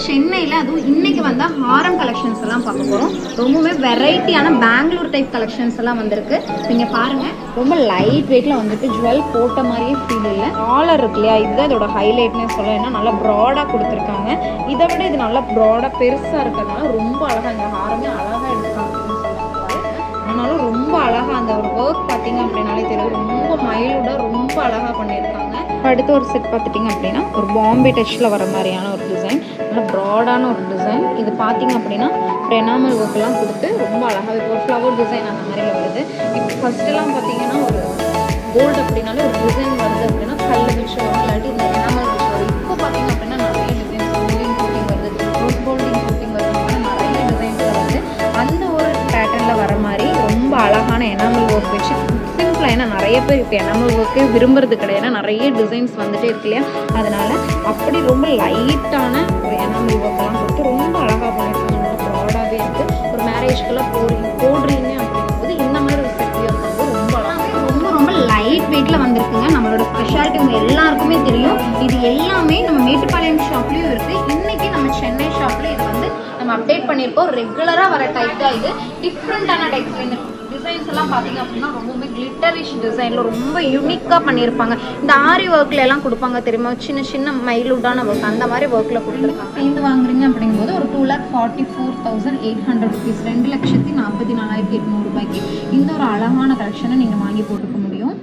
சென்னையில் அதுவும் இன்னைக்கு வந்த ஹாரம் கலெக்ஷன்ஸ் எல்லாம் பார்க்க போகிறோம் ரொம்பவே வெரைட்டியான பெங்களூர் டைப் கலெக்ஷன்ஸ் எல்லாம் வந்திருக்கு நீங்கள் பாருங்க ரொம்ப லைட் வெயிட்டில் வந்துட்டு ஜுவல் போட்ட மாதிரியே ஃபீல் இல்லை காலர் இருக்கு இல்லையா இதுதான் இதோட ஹைலைட்னே சொல்ல ஏன்னா நல்லா ப்ராடாக கொடுத்துருக்காங்க இதை விட இது நல்லா ப்ராடாக பெருசாக இருக்கிறதுனால ரொம்ப அழகாக இந்த ஹாரமே அழகாக எடுத்துக்காங்க ஆனாலும் ரொம்ப அழகாக அந்த ஒரு ஒர்க் பார்த்தீங்க அப்படின்னாலே தெரியும் ரொம்ப மைல்டாக ரொம்ப அழகாக பண்ணியிருக்காங்க அடுத்து ஒரு செட் பார்த்துட்டிங்க அப்படின்னா ஒரு பாம்பே டச்சில் வர மாதிரியான ஒரு டிசைன் நல்லா ப்ராடான ஒரு டிசைன் இது பார்த்தீங்க அப்படின்னா ஒரு எனாமல் ஒர்க்கெல்லாம் கொடுத்து ரொம்ப அழகாக இப்போ ஒரு ஃப்ளவர் டிசைன் அந்த மாதிரில வருது இப்போ ஃபஸ்ட்டெல்லாம் பார்த்தீங்கன்னா ஒரு கோல்டு அப்படின்னாலே ஒரு டிசைன் வருது அப்படின்னா கல் வச்சு வரும் இல்லாட்டி இந்த எனாமல் வச்சு வரும் இப்போ பார்த்தீங்க அப்படின்னா நிறைய டிசைன்ஸ் கோல்டிங் கோட்டிங் வருது ரோஸ் கோல்டிங் கோட்டிங் வருது இந்த மாதிரி நிறைய டிசைன்ஸ் வருது அந்த ஒரு பேட்டர்னில் வர மாதிரி ரொம்ப அழகான எனாமல் ஒர்க் வச்சு சிம்பிளாக ஏன்னா நிறைய பேர் இப்போ எனாமல் ஒர்க்கு விரும்புறது கிடையாது ஏன்னா நிறைய டிசைன்ஸ் வந்துட்டே இருக்கு இல்லையா அதனால அப்படி ரொம்ப லைட்டான ஒரு எனாமல் ஒர்க்கெல்லாம் கொடுத்து ரொம்ப அழகாக பண்ணியிருக்காங்க நல்லா ப்ராடாகவே இருக்குது ஒரு மேரேஜ்க்கெல்லாம் போடுறீங்க போடுறீங்க அப்படிங்கும்போது இந்த மாதிரி ஒரு செட் வந்து ரொம்ப அழகாக ரொம்ப ரொம்ப லைட் வெயிட்டில் வந்திருக்குங்க நம்மளோட ஸ்பெஷாலிட்டி உங்க எல்லாருக்குமே தெரியும் இது எல்லாமே நம்ம மேட்டுப்பாளையம் ஷாப்லேயும் இருக்குது இன்னைக்கு நம்ம சென்னை ஷாப்பில் இது வந்து நம்ம அப்டேட் பண்ணியிருக்கோம் ரெகுலராக வர டைப் தான் இது டிஃப்ரெண்ட்டான டைப்ஸ் இந்த டிசைன்ஸ் எல்லாம் பார்த்தீங்க அப்படின்னா ரொம்பவுமே கிளிட்டரிஷ் டிசைனில் ரொம்ப யூனிக்காக பண்ணியிருப்பாங்க இந்த ஆரி ஒர்க்ல எல்லாம் கொடுப்பாங்க தெரியுமா சின்ன சின்ன மைலூட்டான ஒர்க் அந்த மாதிரி ஒர்க்கில் கொடுத்துருக்காங்க சேர்ந்து வாங்குறீங்க அப்படிங்கும்போது ஒரு two lakh forty four thousand eight hundred rupees ரெண்டு லட்சத்தி நாற்பத்தி நாலாயிரத்தி எட்நூறு ரூபாய்க்கு இந்த ஒரு அழகான கலெக்ஷனை நீங்கள் வாங்கி போட்டுக்க முடியும்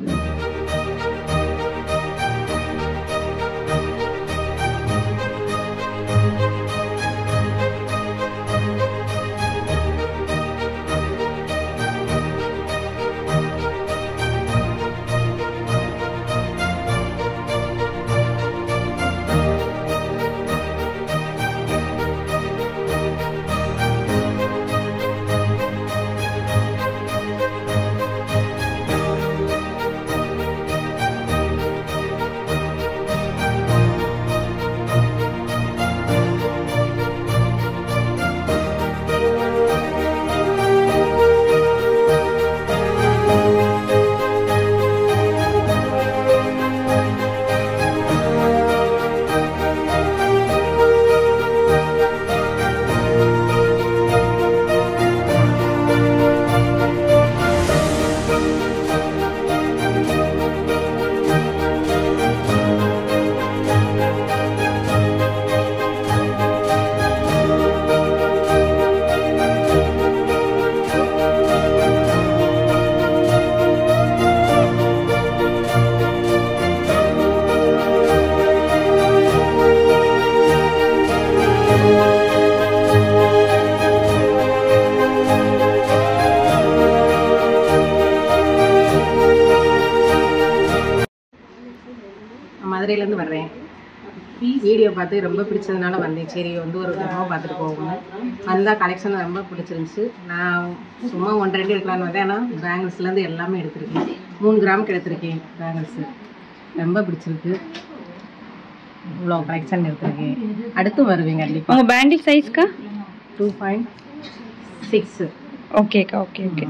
நான் மதுரையிலேருந்து வர்றேன் வீடியோ பார்த்து ரொம்ப பிடிச்சதுனால வந்தேன் சரி வந்து ஒரு டெமோ பார்த்துட்டு போவோம் வந்தால் கலெக்ஷன் ரொம்ப பிடிச்சிருந்துச்சு நான் சும்மா ஒன்று ரெண்டு எடுக்கலான்னு வந்தேன் ஆனால் பேங்கிள்ஸ்லேருந்து எல்லாமே எடுத்திருக்கேன் மூணு கிராமுக்கு எடுத்திருக்கேன் பேங்கிள்ஸு ரொம்ப பிடிச்சிருக்கு இவ்வளோ கலெக்ஷன் எடுத்திருக்கேன் அடுத்து வருவேன் கண்டிப்பாக உங்க பேண்டில் சைஸ்க்கா டூ பாயிண்ட் சிக்ஸு ஓகேக்கா ஓகே ஓகே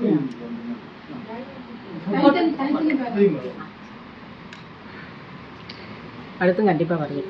அடுத்தும் கண்டிப்பாக வருவேன்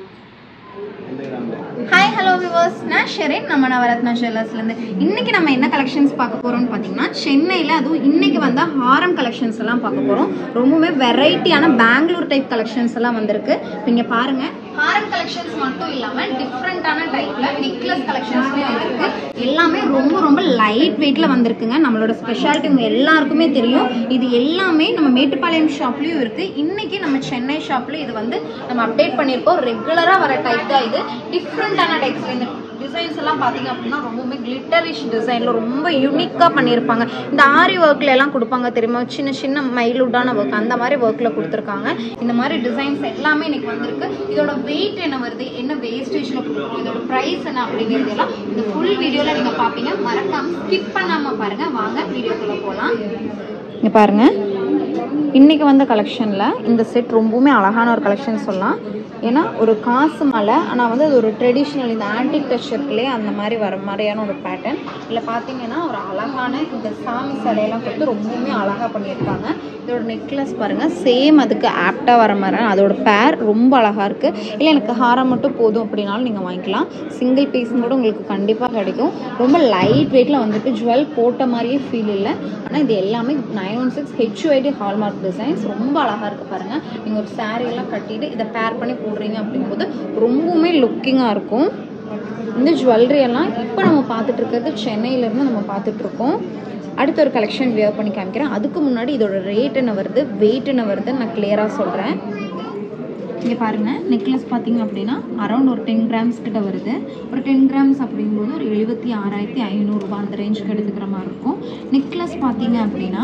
ஹாய் ஹலோ விவர்ஸ் நான் ஷெரின் நம்ம நவரத்னா ஜுவல்லர்ஸ்லேருந்து இன்னைக்கு நம்ம என்ன கலெக்ஷன்ஸ் பார்க்க போகிறோம்னு பார்த்தீங்கன்னா சென்னையில் அதுவும் இன்னைக்கு வந்த ஹாரம் கலெக்ஷன்ஸ் எல்லாம் பார்க்க போகிறோம் ரொம்பவுமே வெரைட்டியான பெங்களூர் டைப் கலெக்ஷன்ஸ் எல்லாம் வந்திருக்கு இங்கே பாருங்க ஹாரம் கலெக்ஷன்ஸ் மட்டும் இல்லாமல் டிஃப்ரெண்ட்டான டைப்பில் நெக்லஸ் கலெக்ஷன்ஸுமே வந்திருக்கு எல்லாமே ரொம்ப ரொம்ப லைட் வெயிட்டில் வந்திருக்குங்க நம்மளோட ஸ்பெஷாலிட்டி உங்க எல்லாருக்குமே தெரியும் இது எல்லாமே நம்ம மேட்டுப்பாளையம் ஷாப்லேயும் இருக்குது இன்னைக்கு நம்ம சென்னை ஷாப்பில் இது வந்து நம்ம அப்டேட் பண்ணியிருக்கோம் ரெகுலராக வர டைப் தான் இது டிஃப்ரெண்ட்டான டைப்ஸ் இந்த டிசைன்ஸ் எல்லாம் பார்த்தீங்க அப்படின்னா ரொம்பவுமே கிளிட்டரிஷ் டிசைனில் ரொம்ப யூனிக்காக பண்ணியிருப்பாங்க இந்த ஆரி ஒர்க்ல எல்லாம் கொடுப்பாங்க தெரியுமா சின்ன சின்ன மைலூட்டான ஒர்க் அந்த மாதிரி ஒர்க்கில் கொடுத்துருக்காங்க இந்த மாதிரி டிசைன்ஸ் எல்லாமே இன்னைக்கு வந்திருக்கு இதோட வெயிட் என்ன வருது என்ன வேஸ்டேஜில் கொடுக்குறோம் இதோட ப்ரைஸ் என்ன அப்படிங்கிறது எல்லாம் இந்த ஃபுல் வீடியோவில் நீங்கள் பார்ப்பீங்க மறக்காம ஸ்கிப் பண்ணாமல் பாருங்க வாங்க வீடியோக்குள்ளே போகலாம் இங்கே பாருங்க இன்னைக்கு வந்த கலெக்ஷனில் இந்த செட் ரொம்பவுமே அழகான ஒரு கலெக்ஷன் சொல்லலாம் ஏன்னா ஒரு காசு மலை ஆனால் வந்து அது ஒரு ட்ரெடிஷ்னல் இந்த ஆன்டிக் டச் இருக்குல்லையே அந்த மாதிரி வர மாதிரியான ஒரு பேட்டர்ன் இதில் பார்த்தீங்கன்னா ஒரு அழகான இந்த சாமி சிலையெல்லாம் கொடுத்து ரொம்பவுமே அழகாக பண்ணியிருக்காங்க இதோட நெக்லஸ் பாருங்கள் சேம் அதுக்கு ஆப்டாக வர மாதிரி அதோட பேர் ரொம்ப அழகாக இருக்குது இல்லை எனக்கு ஹாரம் மட்டும் போதும் அப்படின்னாலும் நீங்கள் வாங்கிக்கலாம் சிங்கிள் பீஸும் கூட உங்களுக்கு கண்டிப்பாக கிடைக்கும் ரொம்ப லைட் வெயிட்டில் வந்துட்டு ஜுவல் போட்ட மாதிரியே ஃபீல் இல்லை ஆனால் இது எல்லாமே nine one six HUID hallmark designs ரொம்ப அழகாக இருக்குது பாருங்கள் நீங்கள் ஒரு saree எல்லாம் கட்டிட்டு இதை பேர் பண்ணி போடுறீங்க அப்படிங்கும்போது ரொம்பவுமே லுக்கிங்காக இருக்கும் இந்த ஜுவல்லரி எல்லாம் இப்போ நம்ம பார்த்துட்டு இருக்கிறது சென்னையிலேருந்து நம்ம பார்த்துட்டு இருக்கோம் அடுத்த ஒரு கலெக்ஷன் வியர் பண்ணி காமிக்கிறேன் அதுக்கு முன்னாடி இதோட ரேட் என்ன வருது வெயிட் என்ன வருதுன்னு நான் கிளியராக சொல்கிறேன் இங்கே பாருங்கள் நெக்லஸ் பார்த்தீங்க அப்படின்னா அரௌண்ட் ஒரு டென் கிராம்ஸ் கிட்ட வருது ஒரு டென் கிராம்ஸ் அப்படிங்கும்போது ஒரு எழுபத்தி ஆறாயிரத்தி ஐநூறுரூபா அந்த ரேஞ்சுக்கு எடுத்துக்கிற மாதிரி இருக்கும் நெக்லஸ் பார்த்தீங்க அப்படின்னா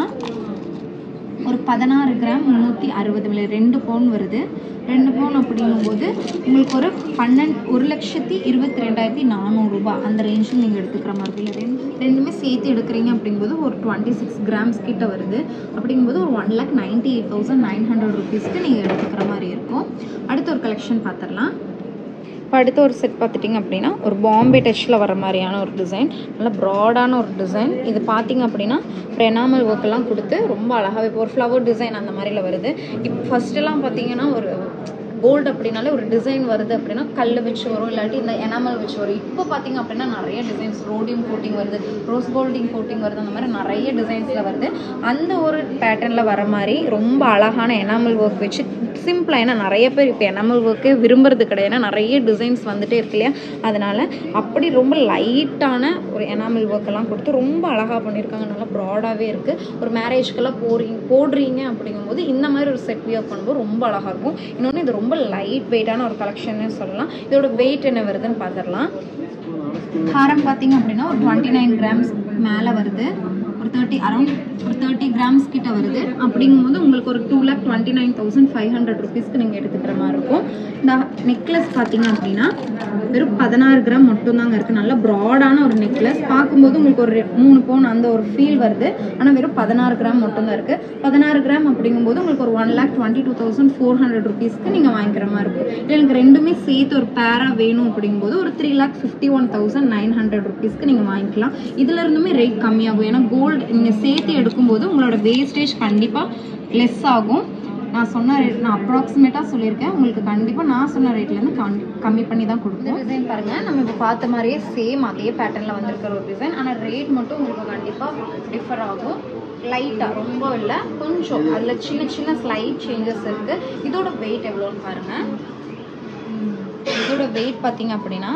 ஒரு பதினாறு கிராம் முந்நூற்றி அறுபது மில்லி ரெண்டு பவுன் வருது ரெண்டு பவுன் அப்படிங்கும்போது உங்களுக்கு ஒரு பன்னெண்டு ஒரு லட்சத்தி இருபத்தி ரெண்டாயிரத்தி நானூறுரூபா அந்த ரேஞ்சில் நீங்கள் எடுத்துக்கிற மாதிரி இருக்கும் இல்லை ரெண்டு ரெண்டுமே சேர்த்து எடுக்கிறீங்க அப்படிங்கும்போது ஒரு டுவெண்ட்டி சிக்ஸ் கிராம்ஸ் கிட்ட வருது அப்படிங்கும்போது ஒரு one lakh ninety eight thousand nine hundred ருபீஸ்க்கு நீங்கள் எடுத்துக்கிற மாதிரி இருக்கும் அடுத்த ஒரு கலெக்ஷன் பார்த்துடலாம் இப்போ அடுத்த ஒரு செட் பார்த்துட்டிங்க அப்படின்னா ஒரு பாம்பே டச்சில் வர மாதிரியான ஒரு டிசைன் நல்ல ப்ராடான ஒரு டிசைன் இது பார்த்தீங்க அப்படின்னா ஒரு எனாமல் ஒர்க்கெல்லாம் கொடுத்து ரொம்ப அழகாக இப்போ ஒரு ஃப்ளவர் டிசைன் அந்த மாதிரில வருது இப்போ ஃபஸ்ட்டெல்லாம் பார்த்தீங்கன்னா ஒரு கோல்டு அப்படின்னாலே ஒரு டிசைன் வருது அப்படின்னா கல் வச்சு வரும் இல்லாட்டி இந்த எனாமல் வச்சு வரும் இப்போ பார்த்தீங்க அப்படின்னா நிறைய டிசைன்ஸ் ரோடியம் கோட்டிங் வருது ரோஸ் கோல்டிங் கோட்டிங் வருது அந்த மாதிரி நிறைய டிசைன்ஸில் வருது அந்த ஒரு பேட்டர்னில் வர மாதிரி ரொம்ப அழகான எனாமல் ஒர்க் வச்சு சிம்பிளாக ஏன்னா நிறைய பேர் இப்போ எனாமல் ஒர்க்கே விரும்புறது கிடையாது ஏன்னா நிறைய டிசைன்ஸ் வந்துட்டே இருக்கு இல்லையா அதனால் அப்படி ரொம்ப லைட்டான ஒரு எனாமல் ஒர்க்கெல்லாம் கொடுத்து ரொம்ப அழகாக பண்ணியிருக்காங்க நல்லா ப்ராடாகவே இருக்குது ஒரு மேரேஜ்க்கெல்லாம் போறீங்க போடுறீங்க அப்படிங்கும்போது இந்த மாதிரி ஒரு செட் வியர் பண்ணும்போது ரொம்ப அழகாக இருக்கும் இன்னொன்று இது ரொம்ப லைட் வெயிட்டான ஒரு கலெக்ஷன்னு சொல்லலாம் இதோட வெயிட் என்ன வருதுன்னு பார்த்துடலாம் ஹாரம் பார்த்தீங்க அப்படின்னா ஒரு டுவெண்ட்டி நைன் கிராம்ஸ் மேலே வருது ஒரு தேர்ட்டி அரௌண்ட் ஒரு தேர்ட்டி கிராம்ஸ் கிட்ட வருது அப்படிங்கும்போது உங்களுக்கு ஒரு two lakh twenty nine thousand five hundred ருபீஸ்க்கு நீங்கள் எடுத்துக்கிற மாதிரி இருக்கும் இந்த நெக்லஸ் பார்த்தீங்க அப்படின்னா வெறும் பதினாறு கிராம் மட்டும்தாங்க இருக்குது நல்ல ப்ராடான ஒரு நெக்லஸ் பார்க்கும்போது உங்களுக்கு ஒரு ரெ- மூணு பவுன் அந்த ஒரு ஃபீல் வருது ஆனால் வெறும் பதினாறு கிராம் மட்டும்தான் இருக்குது பதினாறு கிராம் அப்படிங்கும்போது உங்களுக்கு ஒரு one lakh twenty two thousand four hundred ருபீஸ்க்கு நீங்கள் வாங்கிக்கிற மாதிரி இருக்கும் இல்லை எனக்கு ரெண்டுமே சேர்த்து ஒரு பேரா வேணும் அப்படிங்கும்போது ஒரு three lakh fifty one thousand nine hundred ருபீஸ்க்கு நீங்கள் வாங்கிக்கலாம் இதுல இருந்துமே ரேட் கம்மியாகும் ஏன்னா கோல்டு நீங்கள் சேர்த்து எடுக்கும்போது உங்களோட வேஸ்டேஜ் கண்டிப்பாக லெஸ் ஆகும் நான் சொன்ன ரேட் நான் அப்ராக்சிமேட்டாக சொல்லியிருக்கேன் உங்களுக்கு கண்டிப்பாக நான் சொன்ன ரேட்லேருந்து கம்மி பண்ணி தான் கொடுப்போம் டிசைன் பாருங்கள் நம்ம இப்போ பார்த்த மாதிரியே சேம் அதே பேட்டர்னில் வந்திருக்கிற ஒரு டிசைன் ஆனால் ரேட் மட்டும் உங்களுக்கு கண்டிப்பாக டிஃபர் ஆகும் லைட்டாக ரொம்ப இல்லை கொஞ்சம் அதில் சின்ன சின்ன ஸ்லைட் சேஞ்சஸ் இருக்குது இதோட வெயிட் எவ்வளோன்னு பாருங்கள் இதோட வெயிட் பார்த்தீங்க அப்படின்னா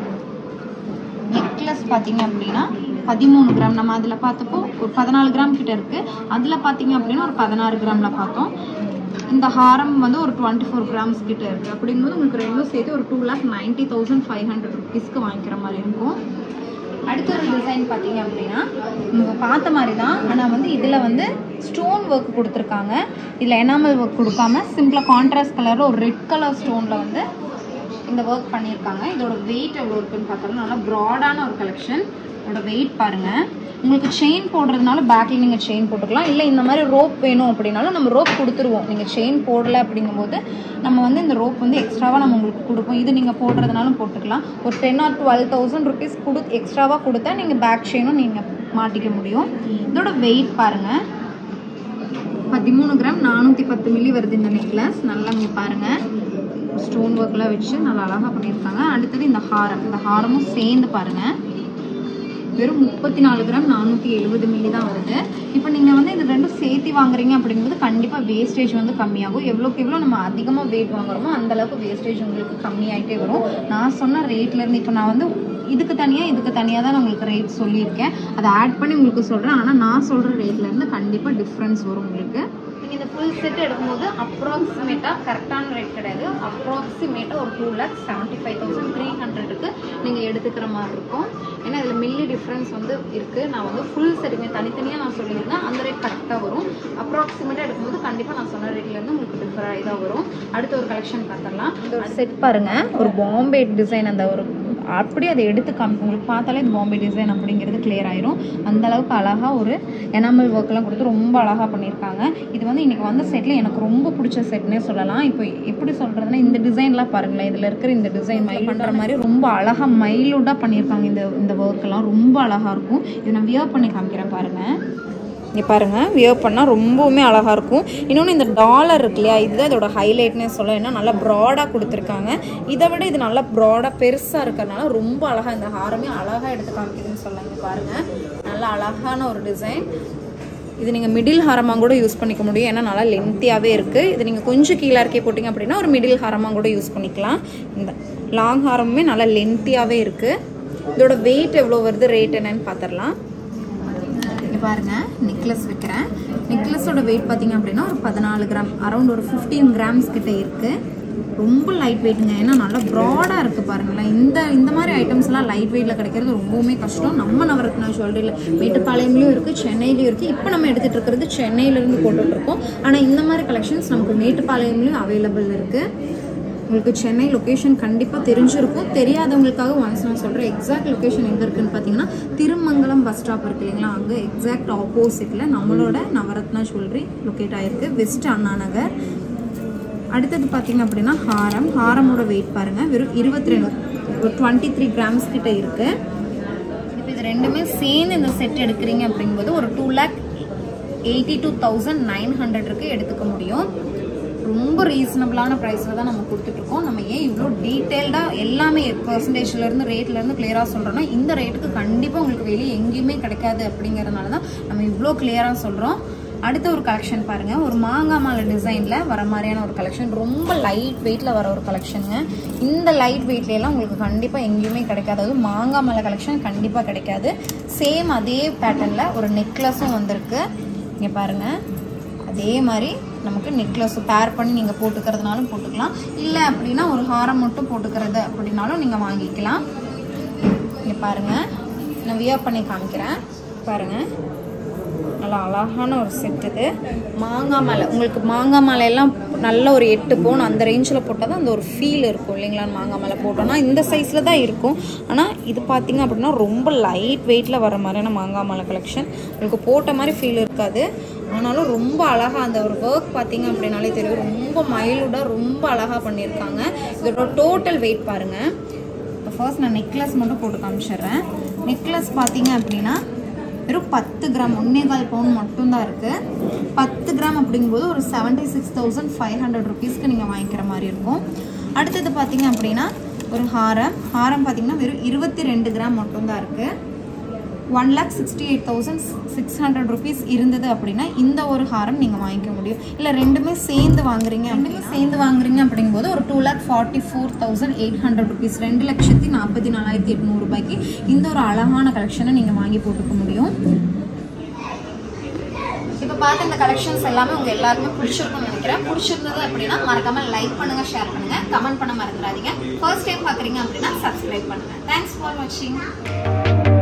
நெக்லஸ் பார்த்தீங்க அப்படின்னா பதிமூணு கிராம் நம்ம அதில் பார்த்தப்போ ஒரு பதினாலு கிராம் கிட்ட இருக்கு அதில் பார்த்தீங்க அப்படின்னா ஒரு பதினாறு கிராம்ல பார்த்தோம் இந்த ஹாரம் வந்து ஒரு டுவெண்ட்டி ஃபோர் கிராம்ஸ் கிட்ட இருக்கு அப்படிங்கும்போது உங்களுக்கு ரெண்டும் சேர்த்து ஒரு two lakh ninety thousand five hundred ருபீஸ்க்கு வாங்கிக்கிற மாதிரி இருக்கும் அடுத்த ஒரு டிசைன் பார்த்தீங்க அப்படின்னா நம்ம பார்த்த மாதிரி தான் ஆனால் வந்து இதில் வந்து ஸ்டோன் ஒர்க் கொடுத்துருக்காங்க இதில் எனாமல் ஒர்க் கொடுக்காம சிம்பிளாக கான்ட்ராஸ்ட் கலரில் ஒரு ரெட் கலர் ஸ்டோனில் வந்து இந்த ஒர்க் பண்ணியிருக்காங்க இதோட வெயிட் எவ்வளோ இருக்குன்னு பார்த்தாலும் நல்லா ப்ராடான ஒரு கலெக்ஷன் இதோட வெயிட் பாருங்கள் உங்களுக்கு செயின் போடுறதுனால பேக்கில் நீங்கள் செயின் போட்டுக்கலாம் இல்லை இந்த மாதிரி ரோப் வேணும் அப்படின்னாலும் நம்ம ரோப் கொடுத்துருவோம் நீங்கள் செயின் போடலை அப்படிங்கும்போது நம்ம வந்து இந்த ரோப் வந்து எக்ஸ்ட்ராவாக நம்ம உங்களுக்கு கொடுப்போம் இது நீங்கள் போடுறதுனாலும் போட்டுக்கலாம் ஒரு ten or twelve thousand rupees கொடு எக்ஸ்ட்ராவாக கொடுத்தா நீங்கள் பேக் செயினும் நீங்கள் மாட்டிக்க முடியும் இதோட வெயிட் பாருங்கள் பதிமூணு கிராம் நானூற்றி பத்து மில்லி வருது இந்த நெக்லஸ் நல்லா இங்கே பாருங்கள் ஸ்டோன் ஒர்க்லாம் வச்சு நல்லா அழகாக பண்ணியிருக்காங்க அடுத்தது இந்த ஹாரம் இந்த ஹாரமும் சேர்ந்து பாருங்கள் வெறும் முப்பத்தி நாலு கிராம் நானூற்றி எழுபது மில்லி தான் வருது இப்போ நீங்கள் வந்து இது ரெண்டும் சேர்த்து வாங்குறீங்க அப்படிங்கும்போது கண்டிப்பாக வேஸ்டேஜ் வந்து கம்மியாகும் எவ்வளோக்கு எவ்வளோ நம்ம அதிகமாக வெயிட் வாங்குறோமோ அந்த அளவுக்கு வேஸ்டேஜ் உங்களுக்கு கம்மியாயிட்டே வரும் நான் சொன்ன ரேட்லேருந்து இப்போ நான் வந்து இதுக்கு தனியாக இதுக்கு தனியாக தான் நான் உங்களுக்கு ரேட் சொல்லியிருக்கேன் அதை ஆட் பண்ணி உங்களுக்கு சொல்கிறேன் ஆனால் நான் சொல்கிற ரேட்லேருந்து கண்டிப்பாக டிஃப்ரென்ஸ் வரும் உங்களுக்கு நீங்கள் இந்த ஃபுல் செட் எடுக்கும்போது அப்ராக்சிமேட்டாக கரெக்டான ரேட் கிடையாது அப்ராக்சிமேட்டாக ஒரு two lakhs seventy five thousand three ஹண்ட்ரடுக்கு நீங்கள் எடுத்துக்கிற மாதிரி இருக்கும் ஏன்னா இதில் மில்லி டிஃப்ரென்ஸ் வந்து இருக்குது நான் வந்து ஃபுல் செட்டுமே தனித்தனியாக நான் சொல்லியிருந்தேன் அந்த ரேட் கரெக்டாக வரும் அப்ராக்சிமேட்டாக எடுக்கும்போது கண்டிப்பாக நான் சொன்ன ரேட்லேருந்து உங்களுக்கு டிஃபர் ஆகி தான் வரும் அடுத்த ஒரு கலெக்ஷன் பார்த்துடலாம் ஒரு செட் பாருங்கள் ஒரு பாம்பே டிசைன் அந்த ஒரு அப்படியே அதை எடுத்து காமி உங்களுக்கு பார்த்தாலே இது பாம்பே டிசைன் அப்படிங்கிறது கிளியர் ஆயிரும் அந்த அளவுக்கு அழகாக ஒரு எனாமல் ஒர்க்லாம் கொடுத்து ரொம்ப அழகாக பண்ணியிருக்காங்க இது வந்து இன்னைக்கு வந்த செட்டில் எனக்கு ரொம்ப பிடிச்ச செட்னே சொல்லலாம் இப்போ எப்படி சொல்கிறதுனா இந்த டிசைன்லாம் பாருங்களேன் இதில் இருக்கிற இந்த டிசைன் மைல் பண்ணுற மாதிரி ரொம்ப அழகாக மைல்யூட்டாக பண்ணியிருக்காங்க இந்த இந்த ஒர்க்கெல்லாம் ரொம்ப அழகாக இருக்கும் இதை நான் வியர் பண்ணி காமிக்கிறேன் பாருங்கள் இங்கே பாருங்கள் வியர் பண்ணால் ரொம்பவுமே அழகாக இருக்கும் இன்னொன்று இந்த டாலர் இருக்கு இல்லையா இதுதான் இதோட ஹைலைட்னே சொல்ல ஏன்னா நல்லா ப்ராடாக கொடுத்துருக்காங்க இதை விட இது நல்லா ப்ராடாக பெருசாக இருக்கிறதுனால ரொம்ப அழகாக இந்த ஹாரமே அழகாக எடுத்து காமிக்குதுன்னு சொல்லலாம் இங்கே பாருங்கள் நல்லா அழகான ஒரு டிசைன் இது நீங்கள் மிடில் ஹாரமாக கூட யூஸ் பண்ணிக்க முடியும் ஏன்னா நல்லா லென்த்தியாகவே இருக்குது இது நீங்கள் கொஞ்சம் கீழே இறக்கி போட்டிங்க அப்படின்னா ஒரு மிடில் ஹாரமாக கூட யூஸ் பண்ணிக்கலாம் இந்த லாங் ஹாரமுமே நல்லா லென்த்தியாகவே இருக்குது இதோட வெயிட் எவ்வளோ வருது ரேட் என்னன்னு பார்த்துடலாம் இங்கே பாருங்கள் நெக்லஸ் வைக்கிறேன் நெக்லஸோட வெயிட் பார்த்தீங்க அப்படின்னா ஒரு பதினாலு கிராம் அரௌண்ட் ஒரு ஃபிஃப்டீன் கிராம்ஸ் கிட்ட இருக்குது ரொம்ப லைட் வெயிட்டுங்க ஏன்னா நல்லா ப்ராடாக இருக்குது பாருங்களேன் இந்த இந்த மாதிரி ஐட்டம்ஸ்லாம் லைட் வெயிட்டில் கிடைக்கிறது ரொம்பவுமே கஷ்டம் நம்ம நவரத்னா ஜுவல்லரியில் மேட்டுப்பாளையம்லையும் இருக்குது சென்னையிலையும் இருக்குது இப்போ நம்ம எடுத்துகிட்டு இருக்கிறது சென்னையிலேருந்து போட்டுட்ருக்கோம் ஆனால் இந்த மாதிரி கலெக்ஷன்ஸ் நமக்கு மேட்டுப்பாளையம்லையும் அவைலபிள் இருக்குது உங்களுக்கு சென்னை லொக்கேஷன் கண்டிப்பாக தெரிஞ்சிருக்கும் தெரியாதவங்களுக்காக ஒன்ஸ் நான் சொல்கிறேன் எக்ஸாக்ட் லொக்கேஷன் எங்கே இருக்குன்னு பார்த்தீங்கன்னா திருமங்கலம் பஸ் ஸ்டாப் இருக்கு இல்லைங்களா அங்கே எக்ஸாக்ட் ஆப்போசிட்டில் நம்மளோட நவரத்னா ஜுவல்லரி லொக்கேட் ஆகிருக்கு வெஸ்ட் அண்ணா நகர் அடுத்தது பார்த்தீங்க அப்படின்னா ஹாரம் ஹாரமோட வெயிட் பாருங்கள் வெறும் இருபத்தி ரெண்டு ஒரு டுவெண்ட்டி த்ரீ கிராம்ஸ் கிட்ட இருக்குது இப்போ இது ரெண்டுமே சேர்ந்து இந்த செட் எடுக்கிறீங்க அப்படிங்கும்போது ஒரு two lakh eighty two thousand nine ஹண்ட்ரட்க்கு எடுத்துக்க முடியும் ரொம்ப ரீசனபிளான ப்ரைஸில் தான் நம்ம கொடுத்துட்ருக்கோம் நம்ம ஏன் இவ்வளோ டீட்டெயில்டாக எல்லாமே பர்சன்டேஜ்லேருந்து ரேட்லேருந்து கிளியராக சொல்கிறோன்னா இந்த ரேட்டுக்கு கண்டிப்பாக உங்களுக்கு வெளியே எங்கேயுமே கிடைக்காது அப்படிங்கிறதுனால தான் நம்ம இவ்வளோ கிளியராக சொல்கிறோம் அடுத்த ஒரு கலெக்ஷன் பாருங்கள் ஒரு மாங்காய் மாலை டிசைனில் வர மாதிரியான ஒரு கலெக்ஷன் ரொம்ப லைட் வெயிட்டில் வர ஒரு கலெக்ஷனுங்க இந்த லைட் வெயிட்லாம் உங்களுக்கு கண்டிப்பாக எங்கேயுமே கிடைக்காது அதாவது மாங்காய் மாலை கலெக்ஷன் கண்டிப்பாக கிடைக்காது சேம் அதே பேட்டர்னில் ஒரு நெக்லஸும் வந்திருக்கு இங்கே பாருங்கள் அதே மாதிரி நமக்கு நெக்லஸ் பேர் பண்ணி நீங்கள் போட்டுக்கிறதுனாலும் போட்டுக்கலாம் இல்லை அப்படின்னா ஒரு ஹாரம் மட்டும் போட்டுக்கிறது அப்படின்னாலும் நீங்கள் வாங்கிக்கலாம் இங்கே பாருங்கள் நான் வியர் பண்ணி காமிக்கிறேன் பாருங்கள் நல்லா அழகான ஒரு செட் இது மாங்காய் மாலை உங்களுக்கு மாங்காய் மாலையெல்லாம் நல்ல ஒரு எட்டு பவுன் அந்த ரேஞ்சில் போட்டால் தான் அந்த ஒரு ஃபீல் இருக்கும் இல்லைங்களா மாங்காய் மாலை போட்டோம்னா இந்த சைஸில் தான் இருக்கும் ஆனால் இது பார்த்தீங்க அப்படின்னா ரொம்ப லைட் வெயிட்டில் வர மாதிரியான மாங்காய் மாலை கலெக்ஷன் உங்களுக்கு போட்ட மாதிரி ஃபீல் இருக்காது ஆனாலும் ரொம்ப அழகாக அந்த ஒரு ஒர்க் பார்த்தீங்க அப்படின்னாலே தெரியும் ரொம்ப மைல்டாக ரொம்ப அழகாக பண்ணியிருக்காங்க இதோட டோட்டல் வெயிட் பாருங்கள் இப்போ ஃபர்ஸ்ட் நான் நெக்லஸ் மட்டும் போட்டு காமிச்சிடுறேன் நெக்லஸ் பார்த்தீங்க அப்படின்னா வெறும் பத்து கிராம் ஒன்னே கால் பவுன் மட்டும்தான் இருக்குது பத்து கிராம் அப்படிங்கும்போது ஒரு seventy six thousand five hundred ருபீஸ்க்கு நீங்கள் வாங்கிக்கிற மாதிரி இருக்கும் அடுத்தது பார்த்தீங்க அப்படின்னா ஒரு ஹாரம் ஹாரம் பார்த்தீங்கன்னா வெறும் இருபத்தி ரெண்டு கிராம் மட்டும்தான் இருக்குது one lakh sixty eight thousand six hundred rupees இருந்தது அப்படின்னா இந்த ஒரு ஹாரம் நீங்கள் வாங்கிக்க முடியும் இல்லை ரெண்டுமே சேர்ந்து வாங்குறீங்க ரெண்டுமே சேர்ந்து வாங்குறீங்க அப்படிங்கும்போது ஒரு two lakh forty four thousand eight hundred rupees ரெண்டு லட்சத்தி நாற்பத்தி நாலாயிரத்தி எட்நூறு ரூபாய்க்கு இந்த ஒரு அழகான கலெக்ஷனை நீங்கள் வாங்கி போட்டுக்க முடியும் இப்போ பார்த்த இந்த கலெக்ஷன்ஸ் எல்லாமே உங்கள் எல்லாருமே பிடிச்சிருக்கும்னு நினைக்கிறேன் பிடிச்சிருந்தது அப்படின்னா மறக்காம லைக் பண்ணுங்க ஷேர் பண்ணுங்க கமெண்ட் பண்ண மறந்துடாதீங்க ஃபர்ஸ்ட் டைம் பார்க்குறீங்க அப்படின்னா சப்ஸ்கிரைப் பண்ணுங்க தேங்க்ஸ் ஃபார் வாட்சிங்